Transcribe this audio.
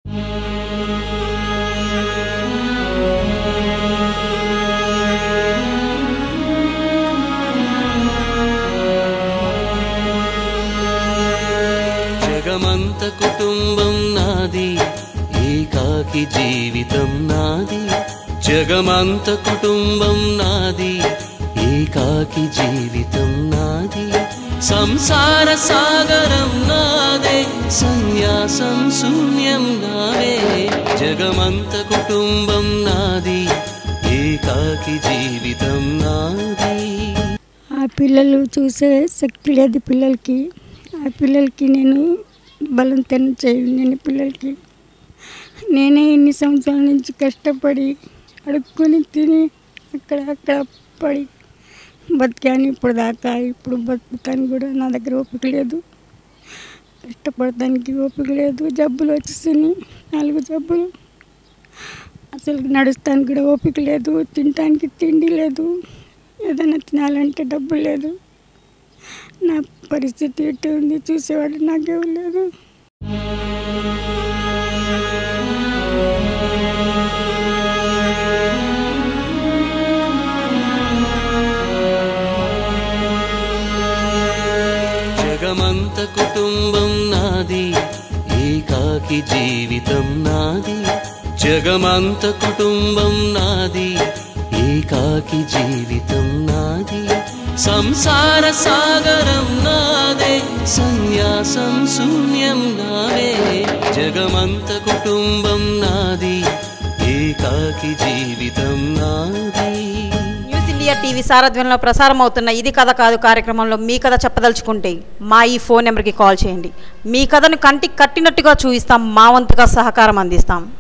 జగమంత కుటుంబం నాది ఏకాకి జీవితం నాది జగమంత కుటుంబం నాది ఏకాకి జీవితం నాది సంసార సాగరం నాదే సన్యాసం శూన్యం నావే జగమంత కుటుంబం నాది ఏకాకి జీవితం నాది ఆ పిల్లలు చూసే శక్తి లేదు పిల్లలకి ఆ పిల్లలకి నేను బలవంతం చేయను నేను పిల్లలకి నేనే ఎన్ని సంవత్సరాల నుంచి కష్టపడి అడుక్కొని తిని అక్కడ అక్కడ పడి బతికాను ఇప్పుడు దాకా ఇప్పుడు బతుకుతాను కూడా నా దగ్గర ఓపిక లేదు కష్టపడటానికి ఓపిక లేదు జబ్బులు వచ్చేసినాయి నాలుగు జబ్బులు అసలు నడుస్తానికి కూడా ఓపిక లేదు తినటానికి తిండి లేదు ఏదైనా తినాలంటే డబ్బు లేదు నా పరిస్థితి ఎటు ఉంది చూసేవాడు నాకేం లేదు జగమంత కుటుంబం నాది ఏకాకి జీవితం నాది జగమంత కుటుంబం నాది ఏకాకి జీవితం నాది సంసార సాగరం నాదే సన్యాసం శూన్యం నావే జగమంత కుటుంబం నాది ఏకాకి జీవితం నాది న్యూస్ ఇండియా టీవీ సారథ్యంలో ప్రసారం అవుతున్న ఇది కథ కాదు కార్యక్రమంలో మీ కథ చెప్పదలుచుకుంటే మా ఈ ఫోన్ నెంబర్కి కాల్ చేయండి మీ కథను కంటికి కట్టినట్టుగా చూపిస్తాం మా వంతుగా సహకారం అందిస్తాం